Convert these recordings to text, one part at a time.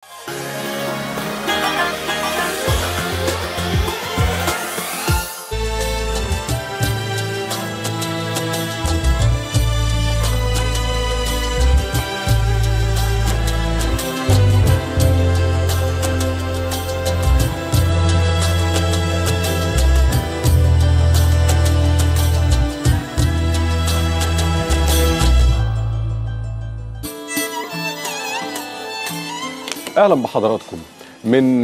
اهلا بحضراتكم من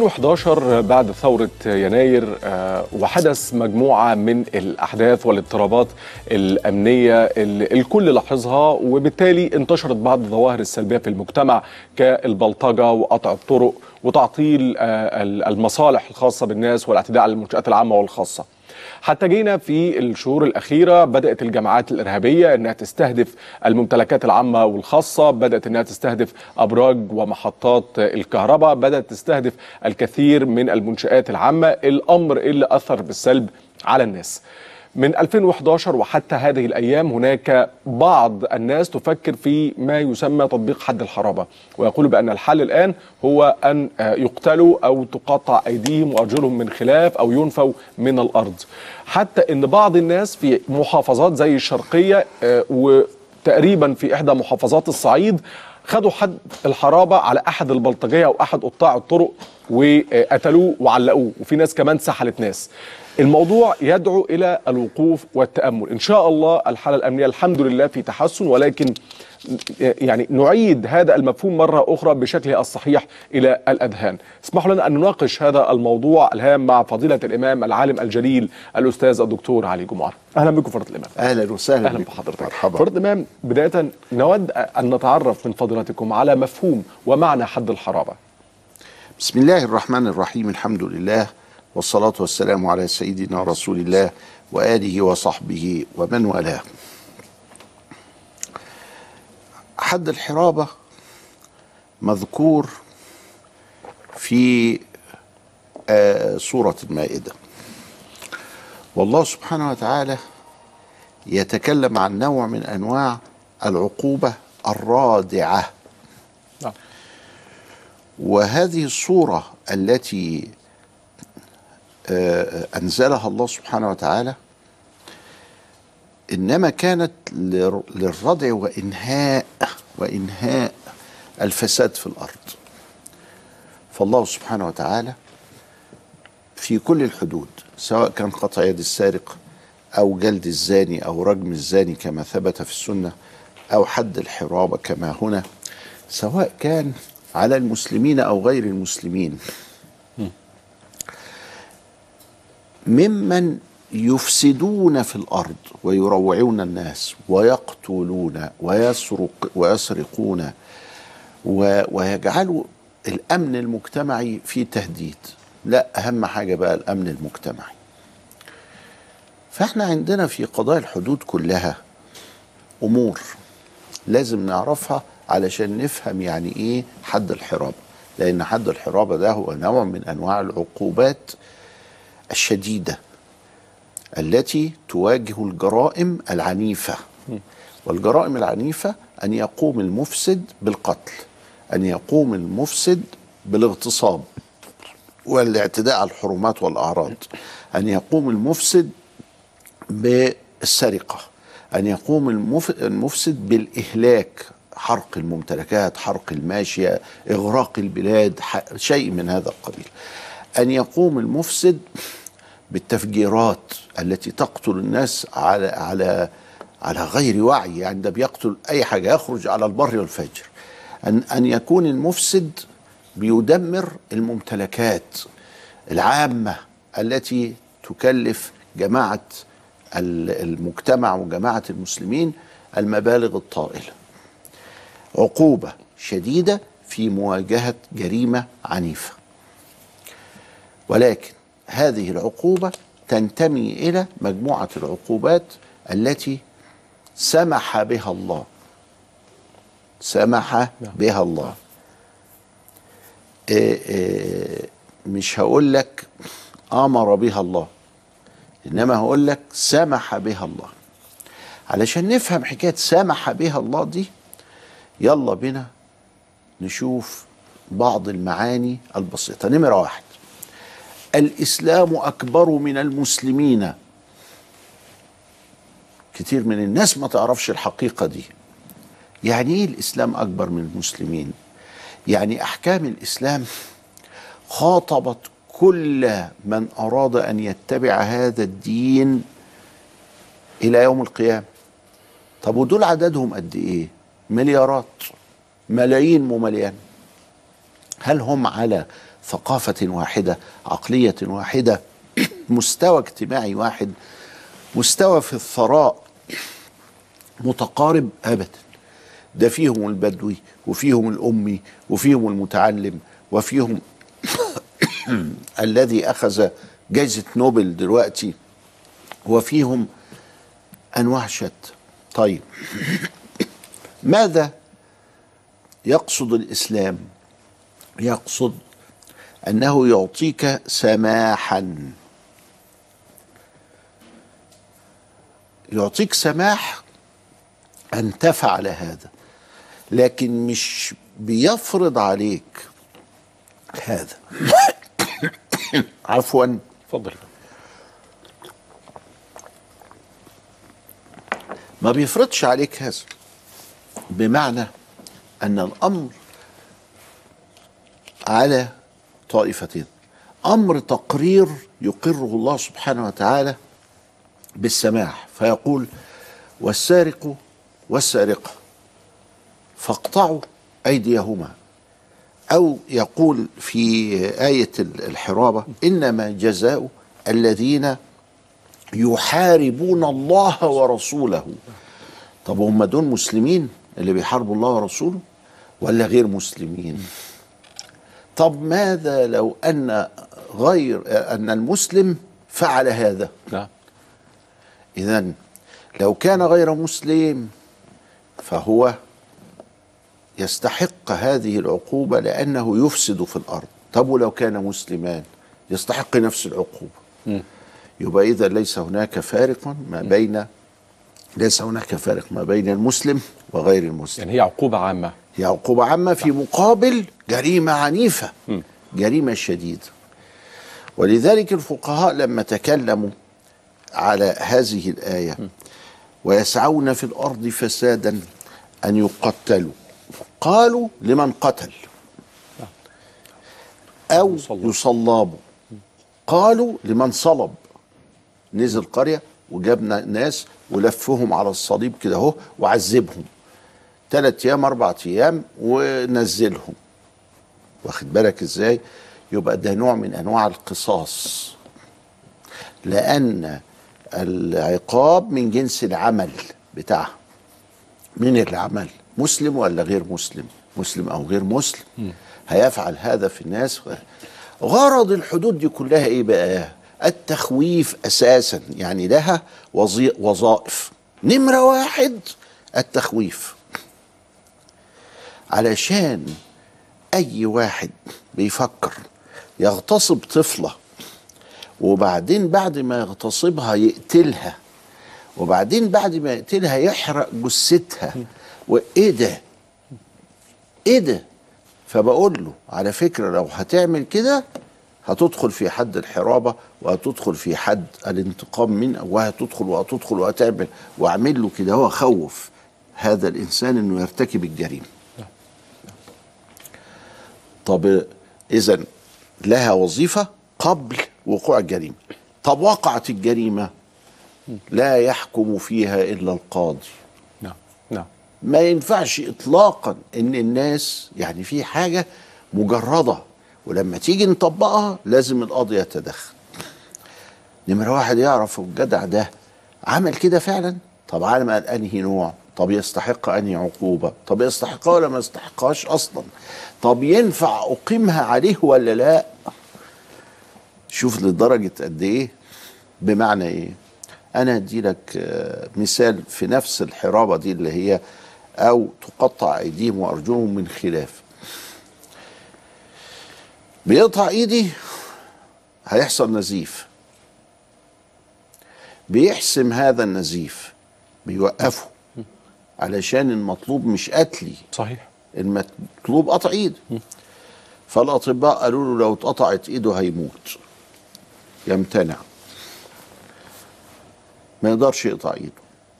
2011 بعد ثورة يناير آه، وحدث مجموعة من الأحداث والاضطرابات الأمنية اللي الكل لاحظها وبالتالي انتشرت بعض الظواهر السلبية في المجتمع كالبلطجة وقطع الطرق وتعطيل آه، المصالح الخاصة بالناس والاعتداء على المنشآت العامة والخاصة حتى جينا في الشهور الأخيرة بدأت الجماعات الإرهابية أنها تستهدف الممتلكات العامة والخاصة بدأت أنها تستهدف أبراج ومحطات الكهرباء بدأت تستهدف الكثير من المنشآت العامة الأمر اللي أثر بالسلب على الناس من 2011 وحتى هذه الأيام هناك بعض الناس تفكر في ما يسمى تطبيق حد الحرابة ويقول بأن الحل الآن هو أن يقتلوا أو تقطع أيديهم وأرجلهم من خلاف أو ينفوا من الأرض حتى أن بعض الناس في محافظات زي الشرقية آه، وتقريبا في إحدى محافظات الصعيد خدوا حد الحرابة على أحد البلطجية أو أحد قطاع الطرق وقتلوه وعلقوه وفي ناس كمان سحلت ناس الموضوع يدعو الى الوقوف والتامل ان شاء الله الحاله الامنيه الحمد لله في تحسن ولكن يعني نعيد هذا المفهوم مره اخرى بشكله الصحيح الى الاذهان اسمحوا لنا ان نناقش هذا الموضوع الهام مع فضيله الامام العالم الجليل الاستاذ الدكتور علي جمعه اهلا بكم فضيله الامام اهلا وسهلا اهلا بكم. بحضرتك مرحبا فضيله الامام بدايه نود ان نتعرف من فضيلتكم على مفهوم ومعنى حد الحرابه بسم الله الرحمن الرحيم الحمد لله والصلاة والسلام على سيدنا رسول الله وآله وصحبه ومن والاه حد الحرابة مذكور في آه سورة المائدة والله سبحانه وتعالى يتكلم عن نوع من أنواع العقوبة الرادعة نعم. وهذه الصورة التي آه، أنزلها الله سبحانه وتعالى إنما كانت لر- للردع وإنهاء وإنهاء الفساد في الأرض فالله سبحانه وتعالى في كل الحدود سواء كان قطع يد السارق أو جلد الزاني أو رجم الزاني كما ثبت في السنة أو حد الحرابة كما هنا سواء كان على المسلمين أو غير المسلمين ممن يفسدون في الارض ويروعون الناس ويقتلون ويسرق ويسرقون و- ويجعلوا الامن المجتمعي في تهديد لا اهم حاجه بقى الامن المجتمعي فاحنا عندنا في قضايا الحدود كلها امور لازم نعرفها علشان نفهم يعني ايه حد الحرابه لان حد الحرابه ده هو نوع من انواع العقوبات الشديده التي تواجه الجرائم العنيفه والجرائم العنيفه ان يقوم المفسد بالقتل ان يقوم المفسد بالاغتصاب والاعتداء على الحرمات والاعراض ان يقوم المفسد بالسرقه ان يقوم المف- المفسد بالاهلاك حرق الممتلكات حرق الماشيه اغراق البلاد ح- شيء من هذا القبيل ان يقوم المفسد بالتفجيرات التي تقتل الناس على على على غير وعي يعني ده بيقتل اي حاجه يخرج على البر والفجر ان ان يكون المفسد بيدمر الممتلكات العامه التي تكلف جماعه ال- المجتمع وجماعه المسلمين المبالغ الطائله عقوبه شديده في مواجهه جريمه عنيفه ولكن هذه العقوبة تنتمي إلى مجموعة العقوبات التي سمح بها الله سمح بها الله إيه إيه مش هقول لك أمر بها الله إنما هقول لك سمح بها الله علشان نفهم حكاية سمح بها الله دي يلا بنا نشوف بعض المعاني البسيطة نمرة واحد الإسلام أكبر من المسلمين كتير من الناس ما تعرفش الحقيقة دي يعني ايه الإسلام أكبر من المسلمين يعني أحكام الإسلام خاطبت كل من أراد أن يتبع هذا الدين إلى يوم القيامة طب ودول عددهم قد إيه مليارات ملايين ممليان هل هم على ثقافة واحدة عقلية واحدة مستوى اجتماعي واحد مستوى في الثراء متقارب أبدا ده فيهم البدوي وفيهم الأمي وفيهم المتعلم وفيهم الذي أخذ جائزة نوبل دلوقتي وفيهم أنواع شتى طيب ماذا يقصد الإسلام يقصد أنه يعطيك سماحا يعطيك سماح أن تفعل هذا لكن مش بيفرض عليك هذا عفوا اتفضل ما بيفرضش عليك هذا بمعنى ان الامر على طائفتين امر تقرير يقره الله سبحانه وتعالى بالسماح فيقول والسارق والسارقه فاقطعوا ايديهما او يقول في ايه الحرابه انما جزاء الذين يحاربون الله ورسوله طب هم دول مسلمين اللي بيحاربوا الله ورسوله ولا غير مسلمين طب ماذا لو ان غير ان المسلم فعل هذا نعم اذا لو كان غير مسلم فهو يستحق هذه العقوبه لانه يفسد في الارض طب ولو كان مسلمان يستحق نفس العقوبه مم. يبقى اذا ليس هناك فارق ما بين ليس هناك فارق ما بين المسلم وغير المسلم يعني هي عقوبة عامة هي عقوبة عامة في مقابل جريمة عنيفة مم. جريمة شديدة ولذلك الفقهاء لما تكلموا على هذه الآية ويسعون في الأرض فسادا أن يقتلوا قالوا لمن قتل أو يصلب. يصلبوا قالوا لمن صلب نزل قرية وجابنا ناس ولفهم على الصليب كده اهو وعذبهم ثلاث ايام اربع ايام ونزلهم واخد بالك ازاي يبقى ده نوع من انواع القصاص لان العقاب من جنس العمل بتاعها من العمل مسلم ولا غير مسلم مسلم او غير مسلم هيفعل هذا في الناس غرض الحدود دي كلها ايه بقى التخويف اساسا يعني لها وظي- وظائف نمره واحد التخويف علشان اي واحد بيفكر يغتصب طفله وبعدين بعد ما يغتصبها يقتلها وبعدين بعد ما يقتلها يحرق جثتها وايه ده ايه ده فبقول له على فكره لو هتعمل كده هتدخل في حد الحرابه وهتدخل في حد الانتقام من وهتدخل وهتدخل وهتعمل واعمل له كده هو خوف هذا الانسان انه يرتكب الجريمه طب اذا لها وظيفه قبل وقوع الجريمه طب وقعت الجريمه لا يحكم فيها الا القاضي نعم نعم ما ينفعش اطلاقا ان الناس يعني في حاجه مجرده ولما تيجي نطبقها لازم القاضي يتدخل نمره واحد يعرف الجدع ده عمل كده فعلا طب عمل انهي نوع طب يستحق انهي عقوبه طب يستحقها ولا ما يستحقهاش اصلا طب ينفع اقيمها عليه ولا لا شوف لدرجه قد ايه بمعنى ايه انا ادي لك آه، مثال في نفس الحرابه دي اللي هي او تقطع ايديهم وارجلهم من خلاف بيقطع ايدي هيحصل نزيف بيحسم هذا النزيف بيوقفه علشان المطلوب مش قتلي صحيح المطلوب قطع ايد فالاطباء قالوا له لو اتقطعت ايده هيموت يمتنع ما يقدرش يقطع ايده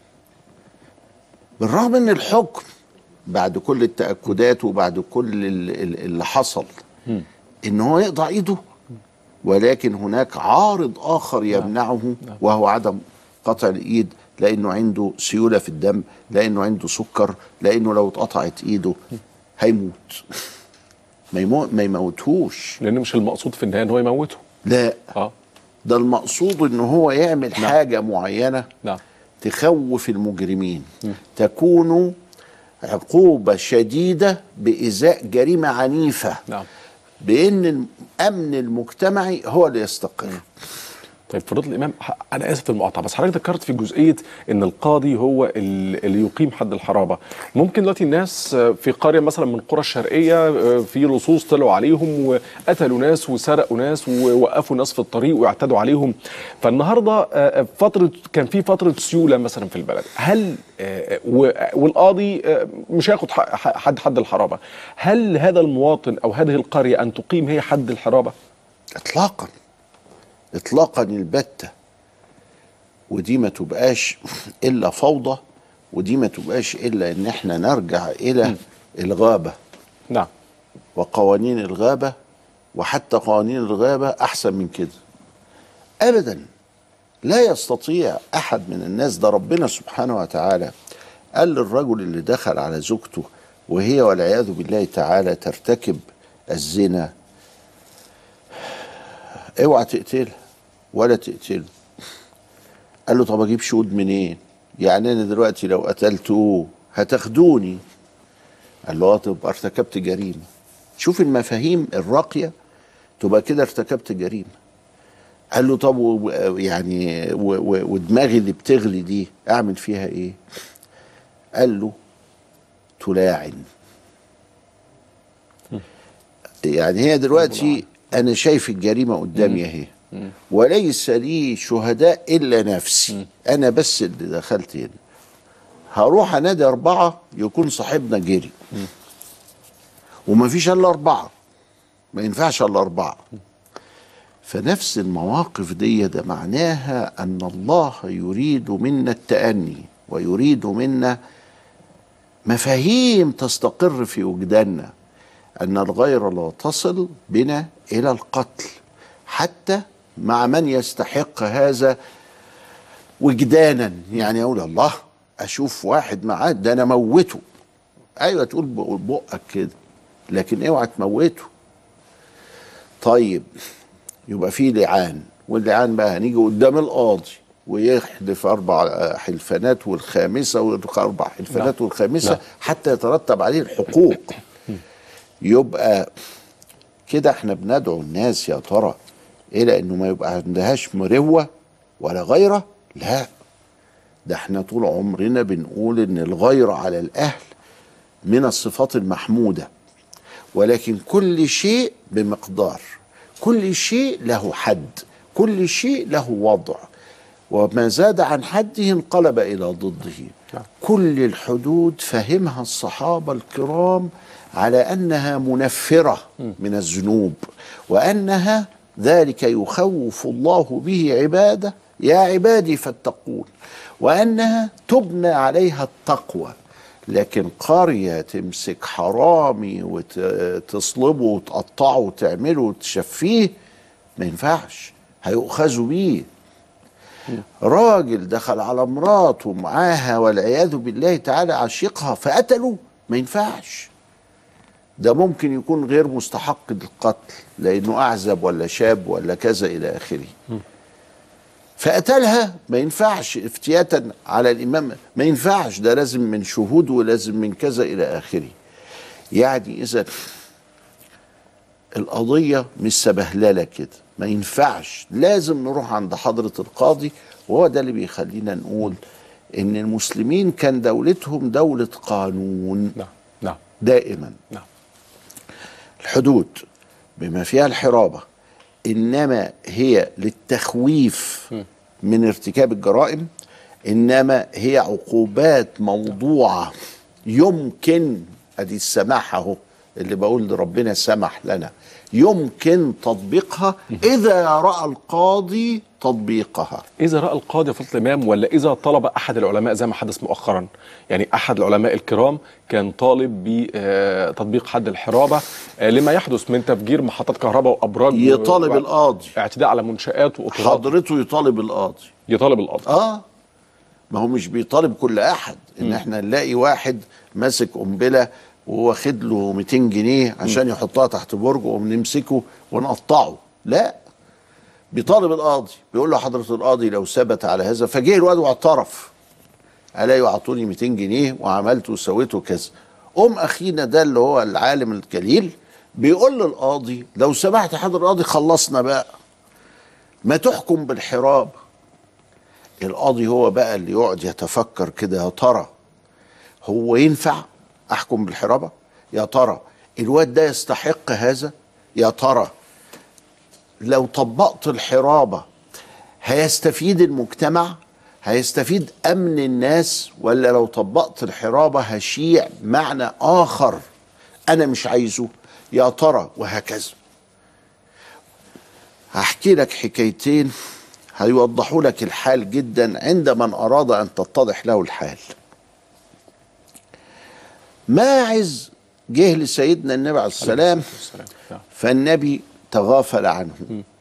بالرغم ان الحكم بعد كل التاكدات وبعد كل ال- ال- اللي حصل ان هو يقطع ايده ولكن هناك عارض اخر يمنعه وهو عدم قطع الايد لانه عنده سيوله في الدم لانه عنده سكر لانه لو اتقطعت ايده هيموت ما يموت ما يموتهوش لان مش المقصود في النهايه ان هو يموته لا اه ده المقصود ان هو يعمل نعم. حاجه معينه نعم تخوف المجرمين تكون عقوبه شديده بازاء جريمه عنيفه نعم بان الامن المجتمعي هو اللي يستقر طيب فضيله الامام ح- انا اسف في المقاطعه بس حضرتك ذكرت في جزئيه ان القاضي هو ال- اللي يقيم حد الحرابه ممكن دلوقتي الناس آه، في قريه مثلا من القرى الشرقيه آه، في لصوص طلعوا عليهم وقتلوا ناس وسرقوا ناس ووقفوا ناس في الطريق واعتدوا عليهم فالنهارده آه، آه، فتره كان في فتره سيوله مثلا في البلد هل آه، و- والقاضي آه، مش هياخد ح- ح- حد حد الحرابه هل هذا المواطن او هذه القريه ان تقيم هي حد الحرابه اطلاقا اطلاقا البتة ودي ما تبقاش الا فوضى ودي ما تبقاش الا ان احنا نرجع الى الغابه نعم وقوانين الغابه وحتى قوانين الغابه احسن من كده ابدا لا يستطيع احد من الناس ده ربنا سبحانه وتعالى قال للرجل اللي دخل على زوجته وهي والعياذ بالله تعالى ترتكب الزنا اوعى تقتلها ولا تقتله قال له طب اجيب شهود منين يعني انا دلوقتي لو قتلته هتاخدوني قال له اه تبقى ارتكبت جريمه شوف المفاهيم الراقيه تبقى كده ارتكبت جريمه قال له طب و- يعني و- و- ودماغي اللي بتغلي دي اعمل فيها ايه قال له تلاعن يعني هي دلوقتي انا شايف الجريمه قدامي اهي وليس لي شهداء الا نفسي انا بس اللي دخلت هنا هروح انادي اربعه يكون صاحبنا جري وما فيش الا اربعه ما ينفعش الا اربعه فنفس المواقف دي ده معناها ان الله يريد منا التأني ويريد منا مفاهيم تستقر في وجداننا ان الغير لا تصل بنا الى القتل حتى مع من يستحق هذا وجدانا يعني اقول الله اشوف واحد معاه ده انا موته ايوه تقول بقك كده لكن اوعى تموته طيب يبقى في لعان واللعان بقى هنيجي قدام القاضي ويحلف اربع حلفانات والخامسه واربع حلفانات والخامسه نعم. حتى يترتب عليه الحقوق يبقى كده احنا بندعو الناس يا ترى الى انه ما يبقى عندهاش مروه ولا غيره لا ده احنا طول عمرنا بنقول ان الغيره على الاهل من الصفات المحموده ولكن كل شيء بمقدار كل شيء له حد كل شيء له وضع وما زاد عن حده انقلب الى ضده نعم. كل الحدود فهمها الصحابه الكرام على انها منفره من الذنوب وانها ذلك يخوف الله به عباده يا عبادي فاتقون وانها تبنى عليها التقوى لكن قريه تمسك حرامي وتصلبه وتقطعه وتعمله وتشفيه ما ينفعش هيؤخذوا بيه راجل دخل على مراته معاها والعياذ بالله تعالى عشقها فقتله ما ينفعش ده ممكن يكون غير مستحق للقتل لانه اعزب ولا شاب ولا كذا الى اخره فقتلها ما ينفعش افتياتا على الامام ما ينفعش ده لازم من شهود ولازم من كذا الى اخره يعني اذا القضيه مش سبهلله كده ما ينفعش لازم نروح عند حضره القاضي وهو ده اللي بيخلينا نقول ان المسلمين كان دولتهم دوله قانون نعم نعم دائما نعم الحدود بما فيها الحرابة إنما هي للتخويف من ارتكاب الجرائم إنما هي عقوبات موضوعة يمكن أدي السماح أهو اللي بقول ربنا سمح لنا يمكن تطبيقها اذا راى القاضي تطبيقها اذا راى القاضي فضل الامام ولا اذا طلب احد العلماء زي ما حدث مؤخرا يعني احد العلماء الكرام كان طالب بتطبيق حد الحرابه آه، لما يحدث من تفجير محطات كهرباء وابراج يطالب و- القاضي اعتداء على منشات وقطارات حضرته يطالب القاضي يطالب القاضي اه ما هو مش بيطالب كل احد ان احنا نلاقي واحد ماسك قنبله وواخد له 200 جنيه عشان يحطها تحت برج ونمسكه ونقطعه لا بيطالب القاضي بيقول له حضره القاضي لو ثبت على هذا فجه الواد واعترف قال ايوه اعطوني 200 جنيه وعملت وسويت وكذا قوم اخينا ده اللي هو العالم الجليل بيقول للقاضي لو سمحت يا حضر القاضي خلصنا بقى ما تحكم بالحراب القاضي هو بقى اللي يقعد يتفكر كده يا ترى هو ينفع احكم بالحرابه يا ترى الواد ده يستحق هذا يا ترى لو طبقت الحرابه هيستفيد المجتمع هيستفيد امن الناس ولا لو طبقت الحرابه هشيع معنى اخر انا مش عايزه يا ترى وهكذا هحكي لك حكايتين هيوضحوا لك الحال جدا عند من اراد ان تتضح له الحال ماعز جه لسيدنا النبي عليه السلام نعم. فالنبي تغافل عنه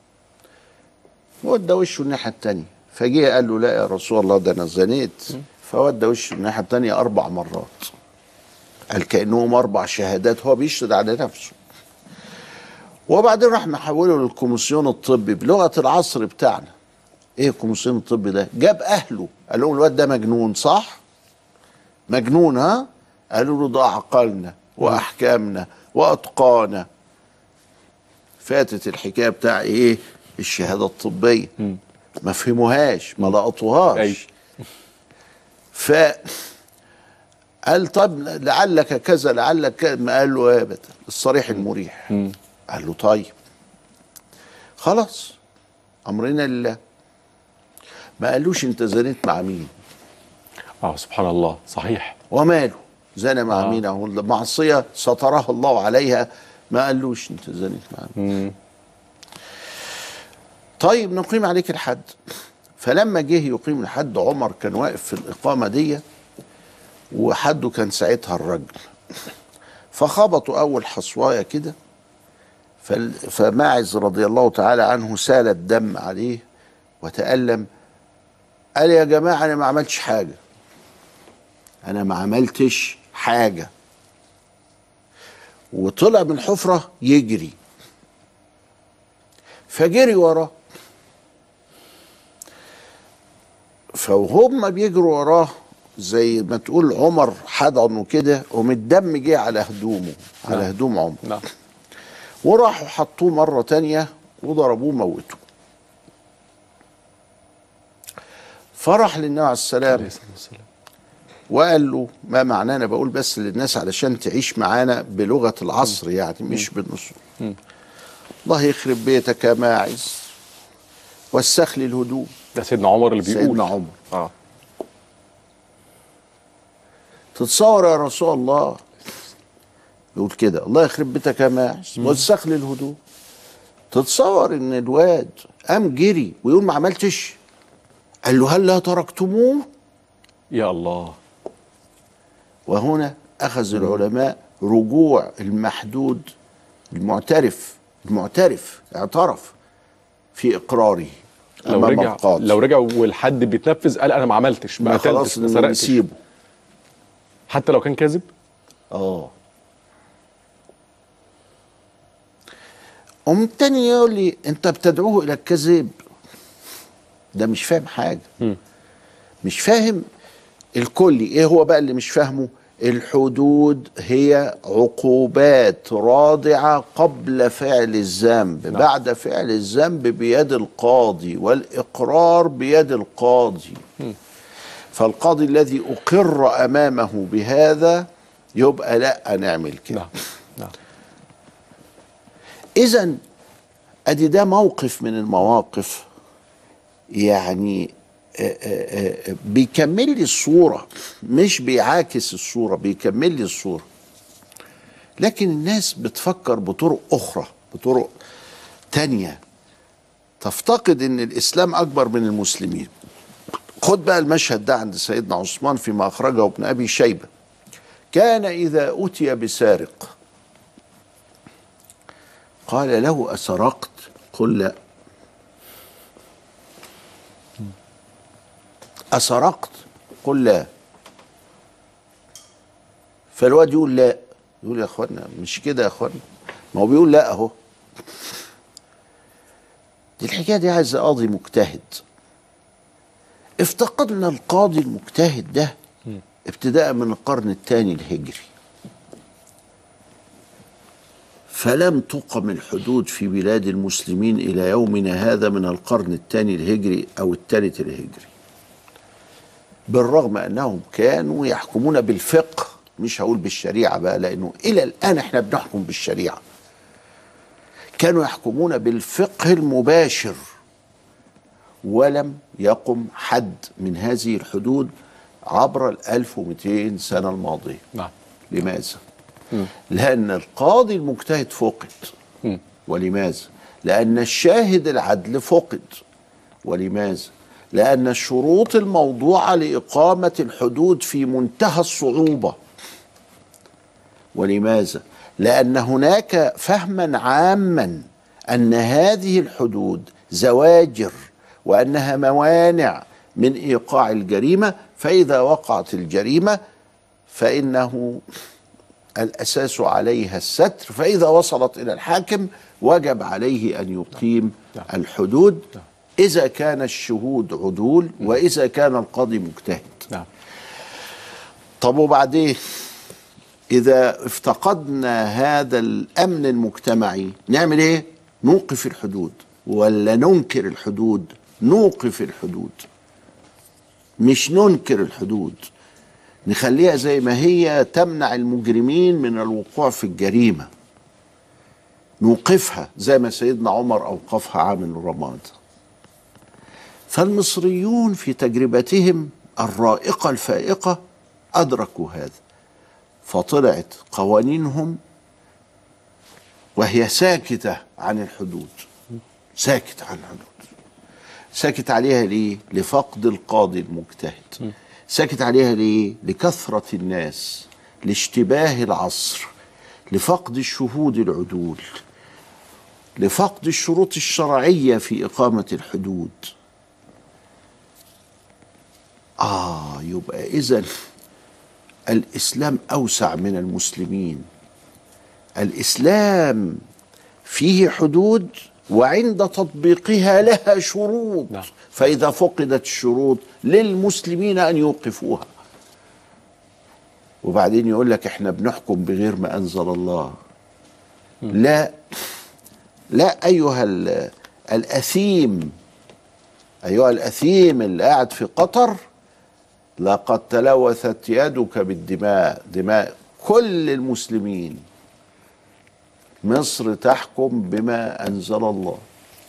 ودى وشه الناحيه التانية فجه قال له لا يا رسول الله ده انا زنيت فودى وشه الناحيه التانية اربع مرات قال كانهم اربع شهادات هو بيشهد على نفسه وبعدين راح محوله للكوميسيون الطبي بلغه العصر بتاعنا ايه الكوميسيون الطبي ده جاب اهله قال لهم الواد ده مجنون صح مجنون ها قالوا له ده عقلنا واحكامنا واتقانا فاتت الحكايه بتاع ايه الشهاده الطبيه ما فهموهاش ما أي. لقطوهاش ف قال طب لعلك كذا لعلك كذا ما قال له ابدا الصريح المريح قال له طيب خلاص امرنا لله ما قالوش انت زنيت مع مين اه سبحان الله صحيح وماله زنى مع آه. مين اهو معصيه سترها الله عليها ما قالوش انت زنيت مع مين مم. طيب نقيم عليك الحد فلما جه يقيم الحد عمر كان واقف في الإقامة دي وحده كان ساعتها الرجل فخبطوا أول حصواية كده فال- فماعز رضي الله تعالى عنه سال الدم عليه وتألم قال يا جماعة أنا ما عملتش حاجة أنا ما عملتش حاجة وطلع من الحفرة يجري فجري وراه فهم بيجروا وراه زي ما تقول عمر حضنه كده ومن الدم جه على هدومه على نعم. هدوم عمر نعم وراحوا حطوه مرة تانية وضربوه موتوه فرح للنبي عليه السلام عليه الصلاة والسلام. وقال له ما معناه انا بقول بس للناس علشان تعيش معانا بلغه العصر يعني مش بالنصوص الله يخرب بيتك يا ماعز وسخ لي الهدوم ده سيدنا عمر اللي بيقول سيدنا عمر اه تتصور يا رسول الله يقول كده الله يخرب بيتك يا ماعز وسخ لي الهدوم تتصور ان الواد قام جري ويقول ما عملتش قال له هل لا تركتموه يا الله وهنا أخذ العلماء رجوع المحدود المعترف المعترف اعترف في إقراره لو أمام رجع القاضي لو رجع والحد بيتنفذ قال انا ما عملتش ما ما قتلتش خلاص ما سرقتش نسيبه حتى لو كان كاذب اه قوم تاني يقول لي انت بتدعوه الى الكذب ده مش فاهم حاجه مش فاهم الكلي ايه هو بقى اللي مش فاهمه الحدود هي عقوبات رادعه قبل فعل الذنب نعم. بعد فعل الذنب بيد القاضي والاقرار بيد القاضي فالقاضي الذي اقر امامه بهذا يبقى لا نعمل كده نعم نعم اذا ادي ده موقف من المواقف يعني آه، آه، آه، بيكمل لي الصوره مش بيعاكس الصوره بيكمل لي الصوره لكن الناس بتفكر بطرق اخرى بطرق تانية تفتقد ان الاسلام اكبر من المسلمين خد بقى المشهد ده عند سيدنا عثمان فيما اخرجه ابن ابي شيبه كان اذا اتي بسارق قال له اسرقت قل لا اسرقت قل لا فالواد يقول لا يقول يا اخوانا مش كده يا اخوانا ما هو بيقول لا اهو دي الحكايه دي عايزه قاضي مجتهد افتقدنا القاضي المجتهد ده ابتداء من القرن الثاني الهجري فلم تقم الحدود في بلاد المسلمين الى يومنا هذا من القرن الثاني الهجري او الثالث الهجري بالرغم انهم كانوا يحكمون بالفقه مش هقول بالشريعه بقى لانه الى الان احنا بنحكم بالشريعه كانوا يحكمون بالفقه المباشر ولم يقم حد من هذه الحدود عبر ال 1200 سنه الماضيه نعم لماذا؟ لأن القاضي المجتهد فقد مم. ولماذا؟ لأن الشاهد العدل فقد ولماذا؟ لأن الشروط الموضوعة لإقامة الحدود في منتهى الصعوبة ولماذا؟ لأن هناك فهما عاما أن هذه الحدود زواجر وأنها موانع من إيقاع الجريمة فإذا وقعت الجريمة فإنه الأساس عليها الستر فإذا وصلت إلى الحاكم وجب عليه أن يقيم نعم. الحدود إذا كان الشهود عدول وإذا كان القاضي مجتهد نعم طب وبعدين إذا افتقدنا هذا الأمن المجتمعي نعمل إيه؟ نوقف الحدود ولا ننكر الحدود نوقف الحدود مش ننكر الحدود نخليها زي ما هي تمنع المجرمين من الوقوع في الجريمة نوقفها زي ما سيدنا عمر أوقفها عام الرماد فالمصريون في تجربتهم الرائقة الفائقة أدركوا هذا فطلعت قوانينهم وهي ساكتة عن الحدود ساكت عن الحدود ساكت عليها ليه؟ لفقد القاضي المجتهد ساكت عليها ليه؟ لكثرة الناس لاشتباه العصر لفقد الشهود العدول لفقد الشروط الشرعية في إقامة الحدود آه يبقى إذا الإسلام أوسع من المسلمين الإسلام فيه حدود وعند تطبيقها لها شروط نعم. فإذا فقدت الشروط للمسلمين أن يوقفوها وبعدين يقول لك احنا بنحكم بغير ما أنزل الله لا لا أيها ال- الأثيم أيها الأثيم اللي قاعد في قطر لقد تلوثت يدك بالدماء دماء كل المسلمين مصر تحكم بما انزل الله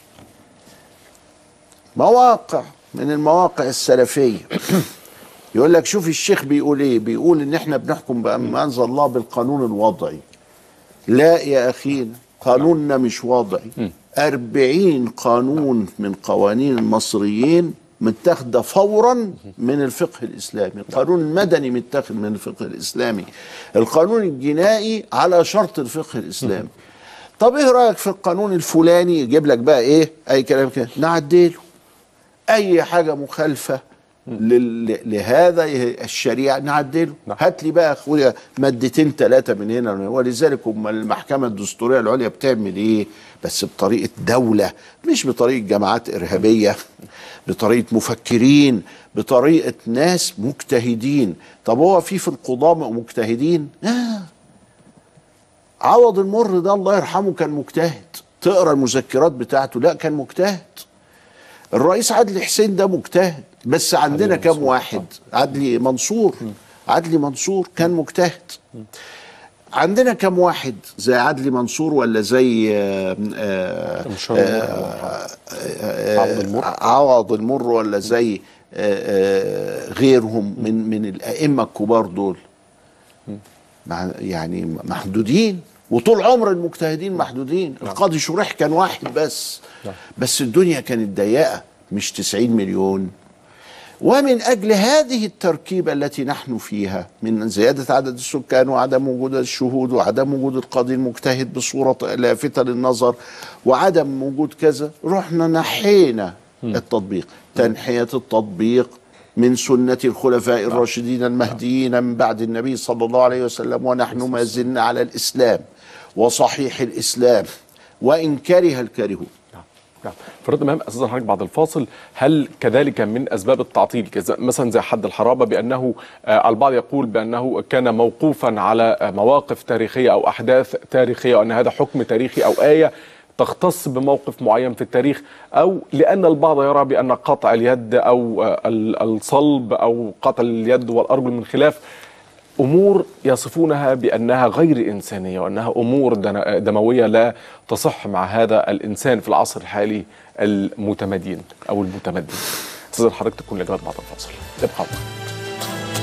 مواقع من المواقع السلفيه يقول لك شوف الشيخ بيقول ايه بيقول ان احنا بنحكم بما انزل الله بالقانون الوضعي لا يا اخينا قانوننا مش وضعي أربعين قانون من قوانين المصريين متاخدة فورا من الفقه الإسلامي القانون المدني متاخد من الفقه الإسلامي القانون الجنائي على شرط الفقه الإسلامي طب ايه رأيك في القانون الفلاني يجيب لك بقى ايه اي كلام كده نعدله اي حاجة مخالفة لل- لهذا الشريعة نعدله نعم. هات لي بقى اخويا مادتين ثلاثة من هنا ومن هنا. ولذلك هم المحكمة الدستورية العليا بتعمل ايه بس بطريقة دولة مش بطريقة جماعات إرهابية بطريقة مفكرين بطريقة ناس مجتهدين طب هو في في القضاة مجتهدين آه. عوض المر ده الله يرحمه كان مجتهد تقرا المذكرات بتاعته لا كان مجتهد الرئيس عدلي حسين ده مجتهد بس عندنا عدلي كام منصور. واحد عدلي منصور عدلي منصور كان مجتهد عندنا كم واحد زي عدلي منصور ولا زي آه، آه، مش هو- عبد المر عوض المر ولا زي آه، آه، غيرهم من من الائمه الكبار دول مع يعني محدودين وطول عمر المجتهدين محدودين القاضي شريح كان واحد بس نعم. بس الدنيا كانت ضيقه مش 90 مليون ومن اجل هذه التركيبه التي نحن فيها من زياده عدد السكان وعدم وجود الشهود وعدم وجود القاضي المجتهد بصوره لافته للنظر وعدم وجود كذا رحنا نحينا التطبيق تنحيه التطبيق من سنة الخلفاء الراشدين المهديين من بعد النبي صلى الله عليه وسلم ونحن ما زلنا على الإسلام وصحيح الإسلام وإن كره الكارهون نعم نعم فرد مهم استاذ حضرتك بعد الفاصل هل كذلك من اسباب التعطيل كذا- مثلا زي حد الحرابه بانه آه، البعض يقول بانه كان موقوفا على آه، مواقف تاريخيه او احداث تاريخيه وان هذا حكم تاريخي او ايه تختص بموقف معين في التاريخ او لان البعض يرى بان قطع اليد او آه، ال- الصلب او قطع اليد والارجل من خلاف امور يصفونها بانها غير انسانيه وانها امور دن- دمويه لا تصح مع هذا الانسان في العصر الحالي المتمدين او المتمدن. استاذ حضرتك تكون الاجابات بعد الفاصل. ابقى معنا.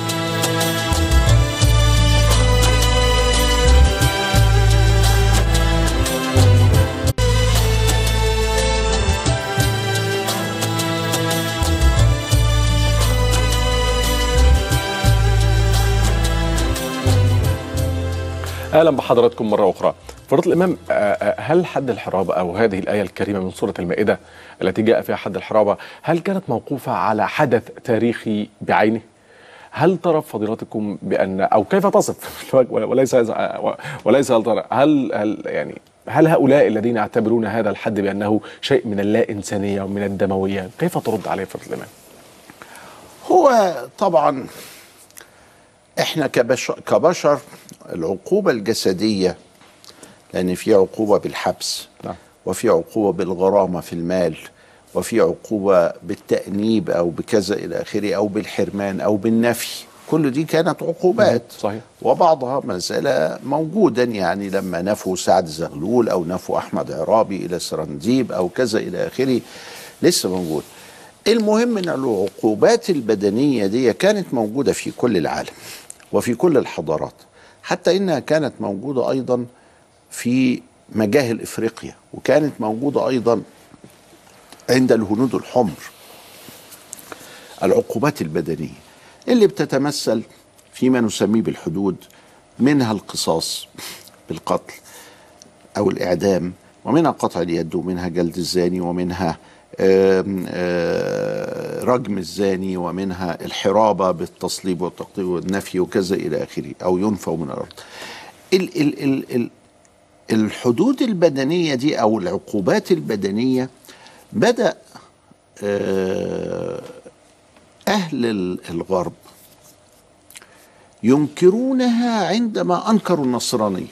اهلا بحضراتكم مره اخرى. فضيله الامام آه، آه، هل حد الحرابه او هذه الايه الكريمه من سوره المائده التي جاء فيها حد الحرابه هل كانت موقوفه على حدث تاريخي بعينه؟ هل ترى فضيلتكم بان او كيف تصف وليس وليس هل ترى هل هل يعني هل هؤلاء الذين يعتبرون هذا الحد بانه شيء من اللا انسانيه ومن الدمويه كيف ترد عليه فضيله الامام؟ هو طبعا احنا كبشر, كبشر العقوبة الجسدية لأن في عقوبة بالحبس نعم. وفي عقوبة بالغرامة في المال وفي عقوبة بالتأنيب أو بكذا إلى آخره أو بالحرمان أو بالنفي كل دي كانت عقوبات صحيح. وبعضها ما زال موجودا يعني لما نفوا سعد زغلول أو نفوا أحمد عرابي إلى سرنديب أو كذا إلى آخره لسه موجود المهم ان العقوبات البدنيه دي كانت موجوده في كل العالم وفي كل الحضارات حتى انها كانت موجوده ايضا في مجاهل افريقيا وكانت موجوده ايضا عند الهنود الحمر العقوبات البدنيه اللي بتتمثل فيما نسميه بالحدود منها القصاص بالقتل او الاعدام ومنها قطع اليد ومنها جلد الزاني ومنها آم، آه، رجم الزاني ومنها الحرابه بالتصليب والتقطيع والنفي وكذا الى اخره او ينفوا من الارض. ال ال ال ال الحدود البدنيه دي او العقوبات البدنيه بدا آه، اهل ال- الغرب ينكرونها عندما انكروا النصرانيه.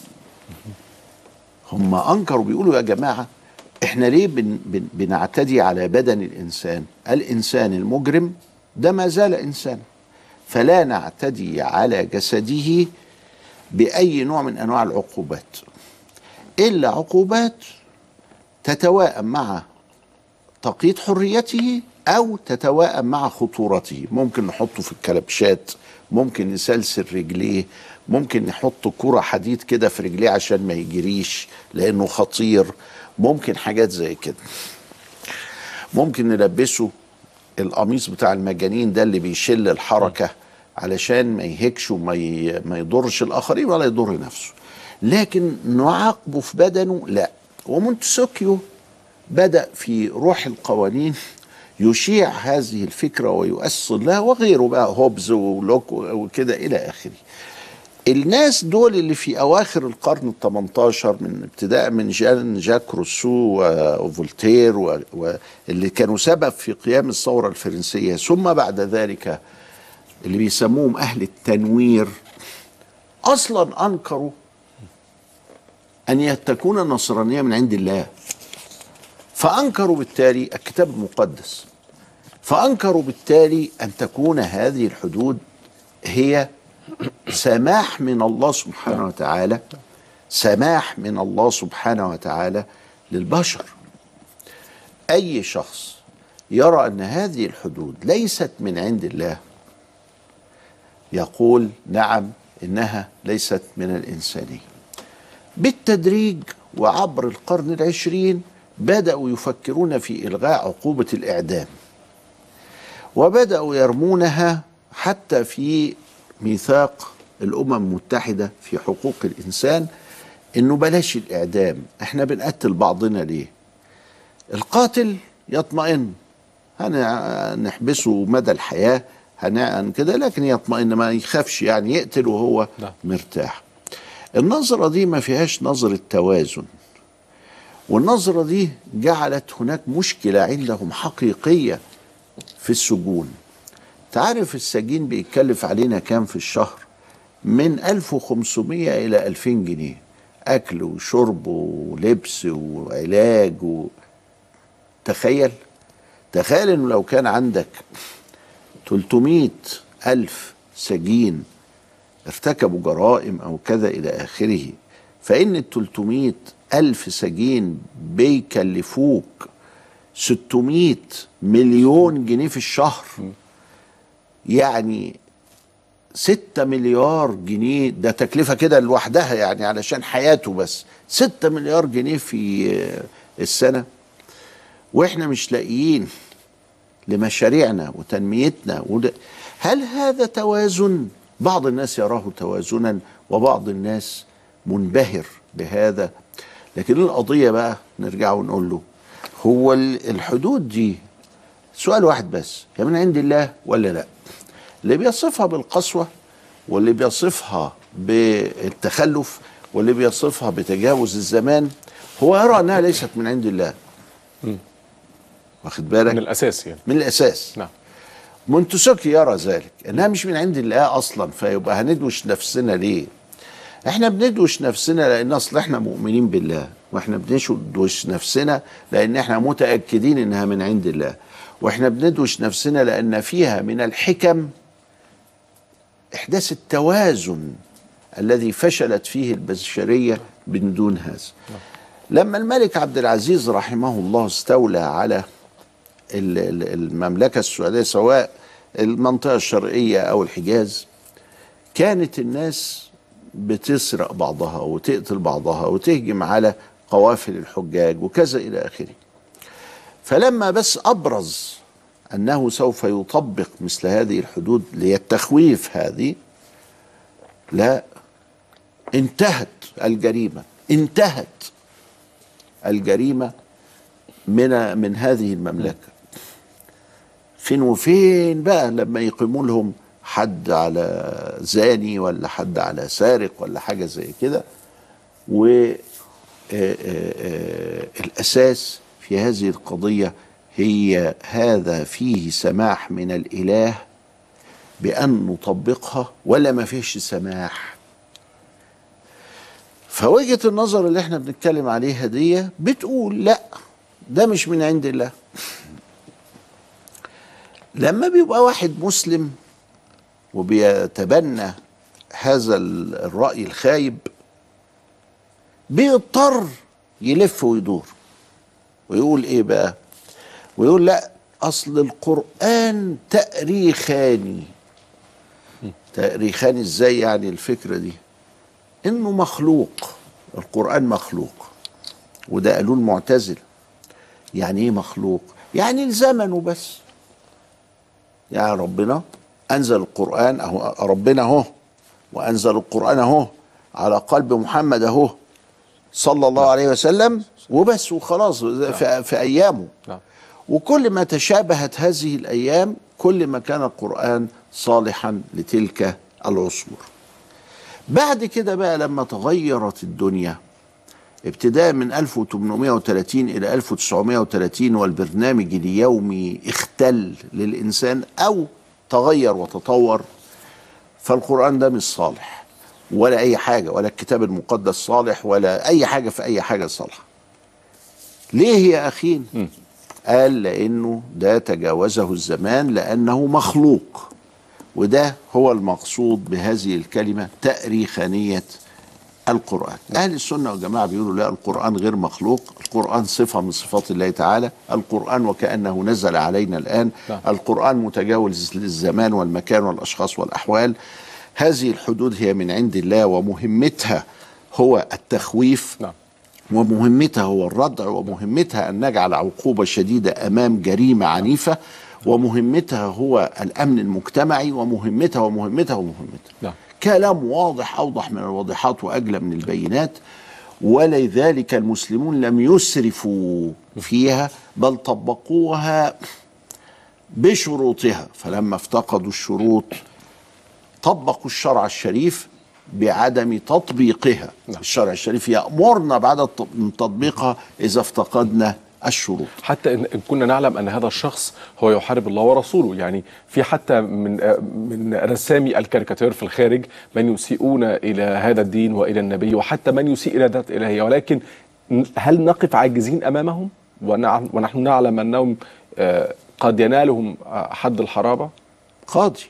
هم انكروا بيقولوا يا جماعه احنا ليه بن بن بنعتدي على بدن الانسان الانسان المجرم ده ما زال انسانا فلا نعتدي على جسده باي نوع من انواع العقوبات الا عقوبات تتوائم مع تقييد حريته او تتوائم مع خطورته ممكن نحطه في الكلبشات ممكن نسلسل رجليه ممكن نحط كرة حديد كده في رجليه عشان ما يجريش لانه خطير ممكن حاجات زي كده ممكن نلبسه القميص بتاع المجانين ده اللي بيشل الحركة علشان ما يهكش وما ي- ما يضرش الاخرين ولا يضر نفسه لكن نعاقبه في بدنه لا ومونتسوكيو بدأ في روح القوانين يشيع هذه الفكرة ويؤصل لها وغيره بقى هوبز ولوك وكده إلى آخره الناس دول اللي في أواخر القرن ال 18 من ابتداء من جان جاك روسو وفولتير و- واللي كانوا سبب في قيام الثورة الفرنسية ثم بعد ذلك اللي بيسموهم أهل التنوير أصلا أنكروا أن تكون النصرانية من عند الله فأنكروا بالتالي الكتاب المقدس فأنكروا بالتالي أن تكون هذه الحدود هي سماح من الله سبحانه وتعالى سماح من الله سبحانه وتعالى للبشر أي شخص يرى أن هذه الحدود ليست من عند الله يقول نعم إنها ليست من الإنسانية بالتدريج وعبر القرن العشرين بدأوا يفكرون في إلغاء عقوبة الإعدام وبدأوا يرمونها حتى في ميثاق الأمم المتحدة في حقوق الإنسان إنه بلاش الإعدام إحنا بنقتل بعضنا ليه القاتل يطمئن هنحبسه مدى الحياة هنعن كده لكن يطمئن ما يخافش يعني يقتل وهو نعم. مرتاح النظرة دي ما فيهاش نظرة توازن والنظرة دي جعلت هناك مشكلة عندهم حقيقية في السجون تعرف السجين بيتكلف علينا كام في الشهر من 1500 إلى 2000 جنيه أكل وشرب ولبس وعلاج و... تخيل تخيل انه لو كان عندك 300 ألف سجين ارتكبوا جرائم أو كذا إلى آخره فإن ال 300 ألف سجين بيكلفوك 600 مليون جنيه في الشهر يعني 6 مليار جنيه ده تكلفة كده لوحدها يعني علشان حياته بس 6 مليار جنيه في آه، السنة واحنا مش لاقيين لمشاريعنا وتنميتنا ود... هل هذا توازن بعض الناس يراه توازنا وبعض الناس منبهر بهذا لكن القضية بقى نرجع ونقول له هو ال- الحدود دي سؤال واحد بس هي من عند الله ولا لا اللي بيصفها بالقسوة واللي بيصفها بالتخلف واللي بيصفها بتجاوز الزمان هو يرى انها ليست من عند الله واخد بالك من الاساس يعني من الاساس نعم مونتسوكي يرى ذلك انها مش من عند الله اصلا فيبقى هندوش نفسنا ليه احنا بندوش نفسنا لان اصل احنا مؤمنين بالله واحنا بندوش نفسنا لان احنا متاكدين انها من عند الله واحنا بندوش نفسنا لان فيها من الحكم احداث التوازن الذي فشلت فيه البشريه من دون هذا لما الملك عبد العزيز رحمه الله استولى على ال- ال- المملكة السعودية سواء المنطقة الشرقية أو الحجاز كانت الناس بتسرق بعضها وتقتل بعضها وتهجم على قوافل الحجاج وكذا إلى آخره فلما بس أبرز أنه سوف يطبق مثل هذه الحدود للتخويف هذه لا انتهت الجريمة انتهت الجريمة من من هذه المملكة فين وفين بقى لما يقيموا لهم حد على زاني ولا حد على سارق ولا حاجة زي كده و آه، آه، آه، الأساس في هذه القضية هي هذا فيه سماح من الإله بأن نطبقها ولا ما فيش سماح فوجهة النظر اللي احنا بنتكلم عليها دي بتقول لا ده مش من عند الله لما بيبقى واحد مسلم وبيتبنى هذا ال- الرأي الخايب بيضطر يلف ويدور ويقول ايه بقى ويقول لا اصل القرآن تأريخاني تأريخاني ازاي يعني الفكرة دي انه مخلوق القرآن مخلوق وده قالوه المعتزلة يعني ايه مخلوق يعني لزمنه بس يعني ربنا انزل القرآن اهو ربنا اهو وانزل القرآن اهو على قلب محمد اهو صلى الله عليه وسلم وبس وخلاص في, في ايامه نعم وكل ما تشابهت هذه الايام كل ما كان القرآن صالحا لتلك العصور بعد كده بقى لما تغيرت الدنيا ابتداء من 1830 إلى 1930 والبرنامج اليومي اختل للإنسان أو تغير وتطور فالقرآن ده مش صالح ولا أي حاجة ولا الكتاب المقدس صالح ولا أي حاجة في أي حاجة صالحة ليه يا أخين قال لأنه ده تجاوزه الزمان لأنه مخلوق وده هو المقصود بهذه الكلمة تأريخانية القرآن أهل السنة والجماعة بيقولوا لا القرآن غير مخلوق القرآن صفة من صفات الله تعالى القرآن وكأنه نزل علينا الآن نعم. القرآن متجاوز للزمان والمكان والأشخاص والأحوال هذه الحدود هي من عند الله ومهمتها هو التخويف نعم ومهمتها هو الردع ومهمتها أن نجعل عقوبة شديدة أمام جريمة عنيفة ومهمتها هو الأمن المجتمعي ومهمتها ومهمتها ومهمتها نعم. كلام واضح أوضح من الواضحات وأجلى من البينات ولذلك المسلمون لم يسرفوا فيها بل طبقوها بشروطها فلما افتقدوا الشروط طبقوا الشرع الشريف بعدم تطبيقها نعم. الشرع الشريف يأمرنا بعد الت- من تطبيقها إذا افتقدنا الشروط حتى إن إن كنا نعلم ان هذا الشخص هو يحارب الله ورسوله يعني في حتى من آه، من رسامي الكاريكاتير في الخارج من يسيئون الى هذا الدين والى النبي وحتى من يسيء الى ذات الالهيه ولكن ن- هل نقف عاجزين امامهم ونع- ونحن نعلم انهم آه، قد ينالهم آه، حد الحرابه قاضي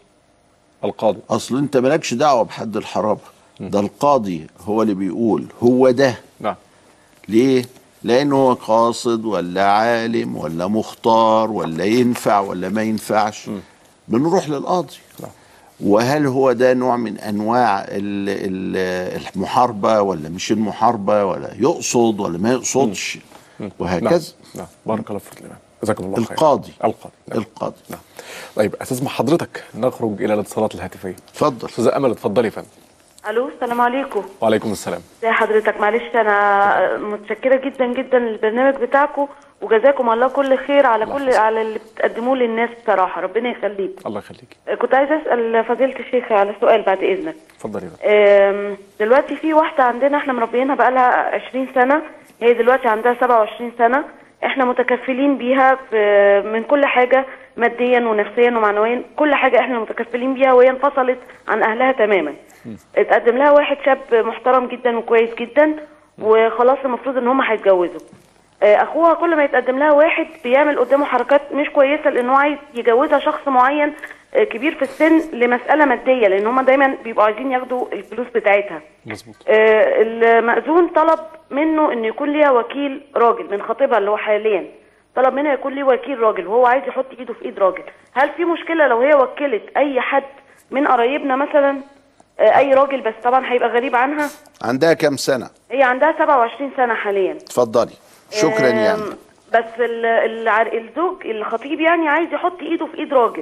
القاضي أصل أنت مالكش دعوة بحد الحرابة ده القاضي هو اللي بيقول هو ده نعم ليه؟ لأنه هو قاصد ولا عالم ولا مختار ولا ينفع ولا ما ينفعش بنروح للقاضي نعم. وهل هو ده نوع من أنواع ال- ال- المحاربة ولا مش المحاربة ولا يقصد ولا ما يقصدش وهكذا نعم. نعم بارك الله فيك الامام جزاكم الله خير القاضي. القاضي نعم. القاضي نعم طيب استسمح حضرتك نخرج الى الاتصالات الهاتفيه اتفضل استاذه امل اتفضلي يا فندم الو السلام عليكم وعليكم السلام ازي حضرتك معلش انا متشكره جدا جدا للبرنامج بتاعكم وجزاكم الله كل خير على الله كل يحفظك. على اللي بتقدموه للناس بصراحه ربنا يخليك الله يخليك كنت عايزه اسال فضيله الشيخ على سؤال بعد اذنك اتفضلي يا فندم أم، دلوقتي في واحده عندنا احنا مربيينها بقالها 20 سنه هي دلوقتي عندها 27 سنه احنا متكفلين بيها في من كل حاجه ماديا ونفسيا ومعنويا كل حاجه احنا متكفلين بيها وهي انفصلت عن اهلها تماما اتقدم لها واحد شاب محترم جدا وكويس جدا وخلاص المفروض ان هم هيتجوزوا آه، اخوها كل ما يتقدم لها واحد بيعمل قدامه حركات مش كويسه لانه عايز يجوزها شخص معين آه، كبير في السن لمساله ماديه لان هم دايما بيبقوا عايزين ياخدوا الفلوس بتاعتها مظبوط آه، المأذون طلب منه ان يكون ليها وكيل راجل من خطيبها اللي هو حاليا طلب منها يكون ليه وكيل راجل وهو عايز يحط ايده في ايد راجل هل في مشكله لو هي وكلت اي حد من قرايبنا مثلا آه، اي راجل بس طبعا هيبقى غريب عنها عندها كام سنة هي عندها 27 سنه حاليا اتفضلي شكرا يا آم، أمل. بس ال- العر- الزوج الخطيب يعني عايز يحط ايده في ايد راجل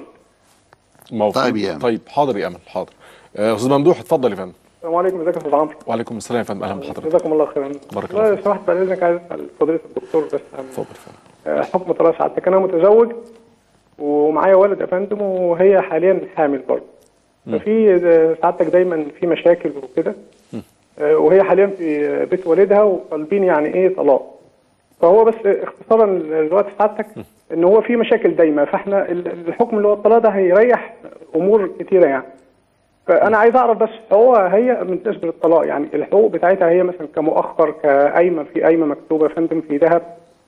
موافق. طيب يا أمل. طيب حاضر يا امل حاضر آه، استاذ ممدوح اتفضل يا فندم السلام عليكم ازيك يا استاذ عمرو وعليكم السلام يا فندم اهلا بحضرتك جزاكم الله خيرا بارك الله والله فيك. لو سمحت بعد اذنك عايز اسال فضيله الدكتور بس عن اتفضل يا فندم آه، حكم طلاق سعادتك انا متزوج ومعايا ولد يا فندم وهي حاليا حامل برضه ففي آه، سعادتك دايما في مشاكل وكده آه، وهي حاليا في آه، بيت والدها وطالبين يعني ايه طلاق فهو بس اختصارا دلوقتي سعادتك ان هو في مشاكل دايما فاحنا ال- الحكم اللي هو الطلاق ده هيريح امور كتيره يعني فانا عايز اعرف بس هو هي بالنسبه للطلاق يعني الحقوق بتاعتها هي مثلا كمؤخر كقايمه في قايمه مكتوبه يا فندم في ذهب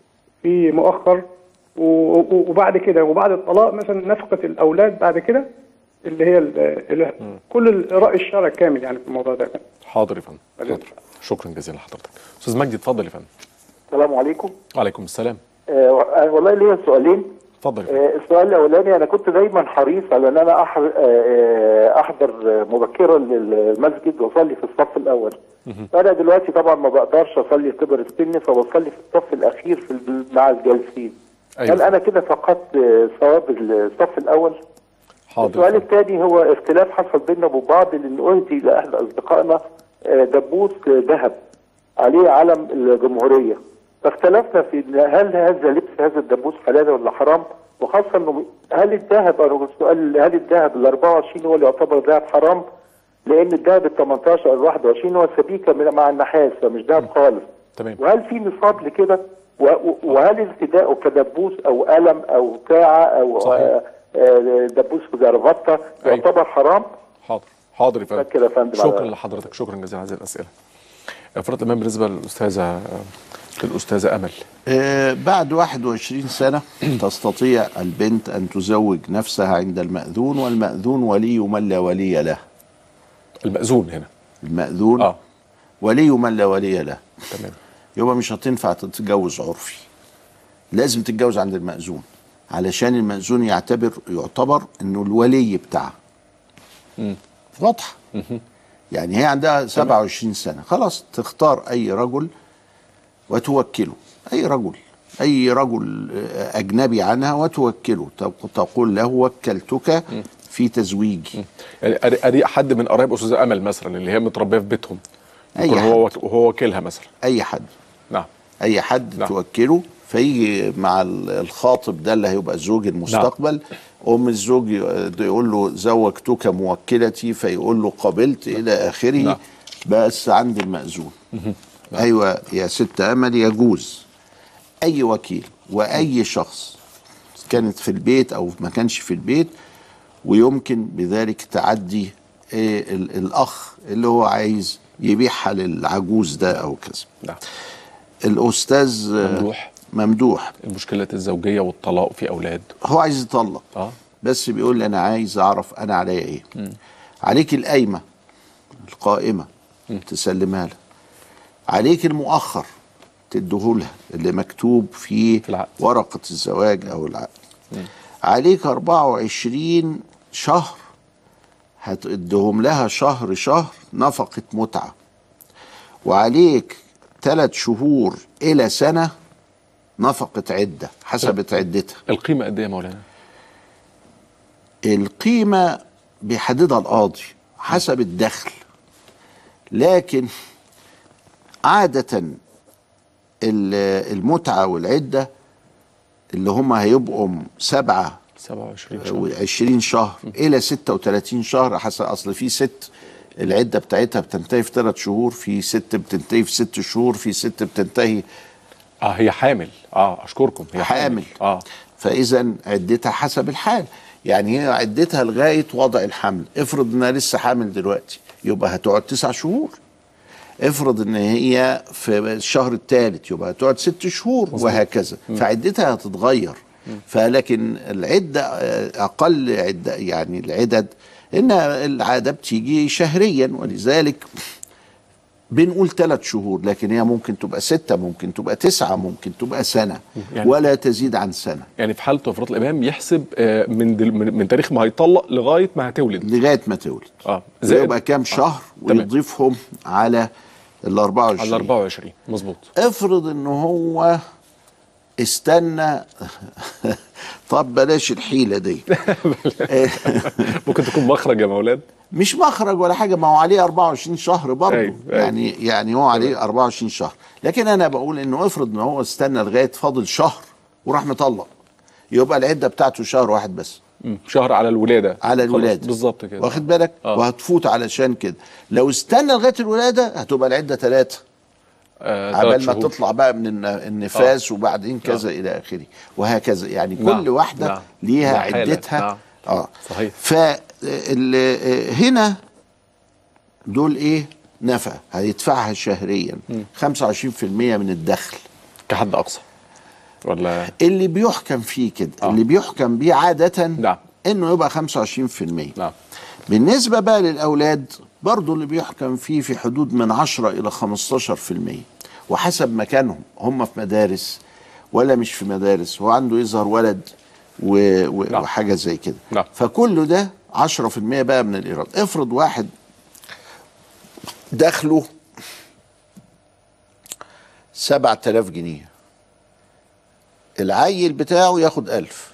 في مؤخر و- و- وبعد كده وبعد الطلاق مثلا نفقه الاولاد بعد كده اللي هي ال ال كل الراي الشرع كامل يعني في الموضوع ده حاضر يا فندم أهلا. حاضر شكرا جزيلا لحضرتك استاذ مجدي اتفضل يا فندم السلام عليكم وعليكم السلام آه أنا والله ليا سؤالين اتفضل يا فندم آه السؤال الاولاني انا كنت دايما حريص على ان انا أحر آه آه احضر آه، مبكرا للمسجد واصلي في الصف الاول فانا دلوقتي طبعا ما بقدرش اصلي كبر السن فبصلي في الصف الاخير في ال- مع الجالسين أيوة. هل انا كده فقدت آه، ثواب الصف الاول؟ حاضر السؤال يا فندم. الثاني هو اختلاف حصل بيننا وبين بعض لان اهدي لاحد اصدقائنا آه، دبوس آه، ذهب عليه علم الجمهوريه فاختلفنا في إن هل هذا لبس هذا الدبوس حلال ولا حرام وخاصه انه هل الذهب أنا السؤال هل الذهب ال 24 هو اللي يعتبر ذهب حرام؟ لان الذهب ال 18 او 21 هو سبيكه من- مع النحاس فمش ذهب خالص تمام وهل في نصاب لكده؟ و- و- وهل ارتداؤه كدبوس او قلم او ساعه او صحيح. آه، آه، دبوس بجرافته أيوة. يعتبر حرام؟ حاضر حاضر يا فندم فكر يا فندم شكرا على- لحضرتك شكرا جزيلا على هذه الاسئله فرد الامام بالنسبه للاستاذه للاستاذه امل آه، بعد 21 سنة تستطيع البنت أن تزوج نفسها عند المأذون والمأذون ولي من لا ولي له المأذون هنا المأذون اه ولي من لا ولي له تمام يبقى مش هتنفع تتجوز عرفي لازم تتجوز عند المأذون علشان المأذون يعتبر يعتبر انه الولي بتاعها واضحه يعني هي عندها 27 سنه خلاص تختار اي رجل وتوكله اي رجل اي رجل آه، اجنبي عنها وتوكله تق- تقول له وكلتك في تزويجي يعني أدي- ادي حد من قرايب استاذه امل مثلا اللي هي متربيه في بيتهم أي يكون حد. هو وهو وكيلها مثلا اي حد نعم اي حد نعم. توكله فيجي مع ال- الخاطب ده اللي هيبقى زوج المستقبل ام الزوج ي- يقول له زوجتك موكلتي فيقول له قبلت الى اخره نعم. بس عند المأذون ايوه يا ست امل يجوز اي وكيل واي شخص كانت في البيت او ما كانش في البيت ويمكن بذلك تعدي إيه ال- الاخ اللي هو عايز يبيعها للعجوز ده او كذا نعم الاستاذ ممدوح. ممدوح المشكلات الزوجيه والطلاق في اولاد هو عايز يطلق اه بس بيقول لي انا عايز اعرف انا عليا ايه عليك القايمه القائمه تسلمها لها عليك المؤخر تديهولها اللي مكتوب فيه في العقد. ورقه الزواج او العقد عليك 24 شهر هتديهم لها شهر شهر نفقه متعه وعليك ثلاث شهور الى سنه نفقه عده حسبت عدتها القيمه قد ايه يا مولانا القيمة بيحددها القاضي حسب الدخل لكن عادة ال- المتعة والعدة اللي هم هيبقوا سبعة 27 شهر وعشرين شهر إلى ستة وثلاثين شهر حسب أصل في ست العدة بتاعتها بتنتهي في ثلاث شهور في ست بتنتهي في ست شهور في ست بتنتهي اه هي حامل اه اشكركم هي حامل اه فاذا عدتها حسب الحال يعني هي عدتها لغايه وضع الحمل افرض انها لسه حامل دلوقتي يبقى هتقعد تسع شهور افرض ان هي في الشهر الثالث يبقى هتقعد ست شهور وهكذا فعدتها هتتغير فلكن العده آه، اقل عده يعني العدد ان العاده بتيجي شهريا ولذلك بنقول ثلاث شهور لكن هي ممكن تبقى ستة ممكن تبقى تسعة ممكن تبقى سنة يعني- ولا تزيد عن سنة يعني في حاله وفرات الامام يحسب آه، من دل من من تاريخ ما هيطلق لغايه ما هتولد لغايه ما تولد اه يبقى كام شهر تمام. ويضيفهم على ال 24 على 24 مظبوط افرض ان هو استنى طب بلاش الحيله دي ممكن تكون مخرج يا مولاد مش مخرج ولا حاجه ما هو عليه 24 شهر برضه أيوة، أيوة. يعني يعني هو عليه 24 شهر لكن انا بقول انه افرض ان هو استنى لغايه فاضل شهر وراح مطلق يبقى العده بتاعته شهر واحد بس مم. شهر على الولاده على خلاص، الولاده بالظبط كده واخد بالك آه. وهتفوت علشان كده لو استنى لغايه الولاده هتبقى العده ثلاثه آه عبال تلات ما شهور. تطلع بقى من الن- النفاس وبعدين كذا الى اخره وهكذا يعني كل نعم، واحده نعم. ليها ده حالة، عدتها نعم. اه صحيح. فهنا دول ايه نفقه هيدفعها شهريا 25% من الدخل كحد اقصى ولا اللي بيحكم فيه كده آه. اللي بيحكم بيه عاده نعم. انه يبقى 25% نعم بالنسبة بقى للأولاد برضو اللي بيحكم فيه في حدود من 10 إلى 15% وحسب مكانهم هم في مدارس ولا مش في مدارس هو عنده يظهر ولد و... و... نعم. وحاجة زي كده نعم. فكل ده 10% بقى من الإيراد افرض واحد دخله 7000 جنيه العيل بتاعه ياخد 1000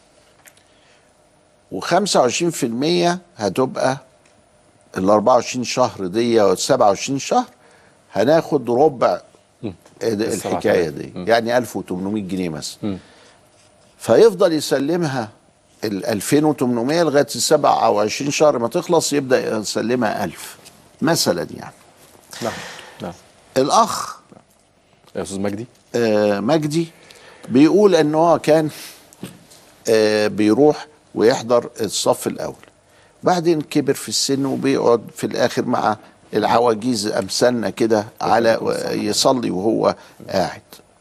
و25% هتبقى ال 24 شهر دي او ال 27 شهر هناخد ربع الحكايه دي يعني 1800 جنيه مثلا فيفضل يسلمها ال 2800 لغايه ال 27 شهر ما تخلص يبدا يسلمها 1000 مثلا يعني نعم نعم الاخ يا استاذ مجدي آه، مجدي بيقول ان هو كان آه، بيروح ويحضر الصف الاول بعدين كبر في السن وبيقعد في الاخر مع العواجيز امثالنا كده على يصلي وهو قاعد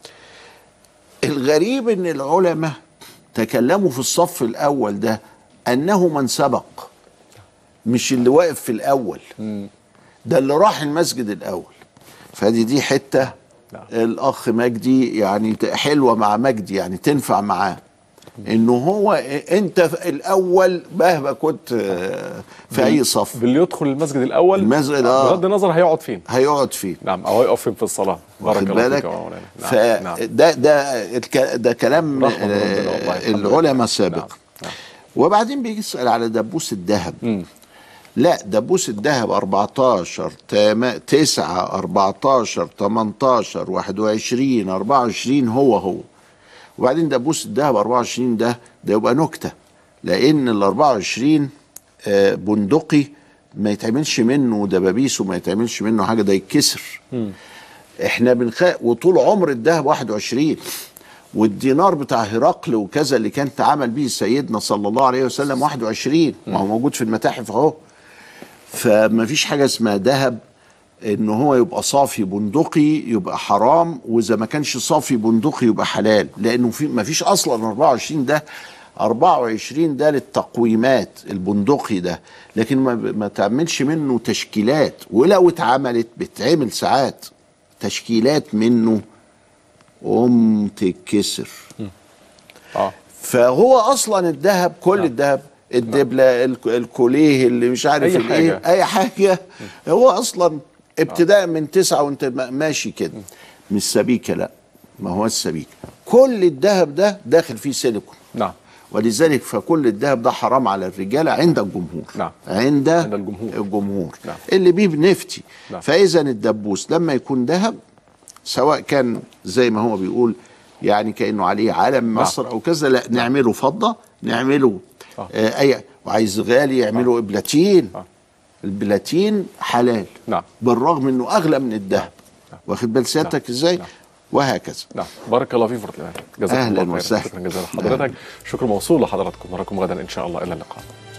الغريب ان العلماء تكلموا في الصف الاول ده انه من سبق مش اللي واقف في الاول ده اللي راح المسجد الاول فدي دي حته نعم. الاخ مجدي يعني ت- حلوه مع مجدي يعني تنفع معاه انه هو انت الاول مهما كنت آه، في اي صف باللي يدخل المسجد الاول المسجد، آه. بغض النظر هيقعد فين هيقعد فيه نعم او هيقف فين في الصلاه بارك واخد الله فيك بالك يا مولانا نعم. نعم. فده ده الك- ده كلام رحمة ربنا والله، آه، الحمد لله. العلماء السابق نعم. نعم. وبعدين بيجي يسأل على دبوس الذهب مم. لا دبوس الذهب 14 تام- 9 14 18 21 24 هو هو وبعدين دبوس الذهب 24 ده ده يبقى نكته لان ال 24 آه، بندقي ما يتعملش منه دبابيس وما يتعملش منه حاجه ده يتكسر احنا بنخ وطول عمر الذهب 21 والدينار بتاع هرقل وكذا اللي كان تعامل به سيدنا صلى الله عليه وسلم 21 ما هو موجود في المتاحف اهو فما فيش حاجه اسمها ذهب ان هو يبقى صافي بندقي يبقى حرام واذا ما كانش صافي بندقي يبقى حلال لانه في ما فيش اصلا 24 ده 24 ده للتقويمات البندقي ده لكن ما, ما تعملش منه تشكيلات ولو اتعملت بتعمل ساعات تشكيلات منه قوم تتكسر اه فهو اصلا الذهب كل نعم. الذهب الدبله الك- الكوليه اللي مش عارف أي الايه حاجة. اي حاجه هو اصلا ابتداء من تسعه وانت ما- ماشي كده مش سبيكه لا ما هو السبيكه كل الذهب ده داخل فيه سيليكون نعم ولذلك فكل الذهب ده حرام على الرجاله عند الجمهور نعم. عند, عند الجمهور. الجمهور نعم. اللي بيه بنفتي نعم. فاذا الدبوس لما يكون ذهب سواء كان زي ما هو بيقول يعني كانه عليه علم مصر او كذا لا نعمله فضه نعمله آه. آه اي وعايز غالي يعملوا بلاتين آه. البلاتين حلال نعم. بالرغم انه اغلى من الذهب واخد بال سيادتك ازاي نعم. وهكذا نعم بارك الله فيك فرد الإمام. جزاكم أهلاً الله خيرا وسهلاً. شكرا جزيلا لحضرتك شكر موصول لحضراتكم نراكم غدا ان شاء الله الى اللقاء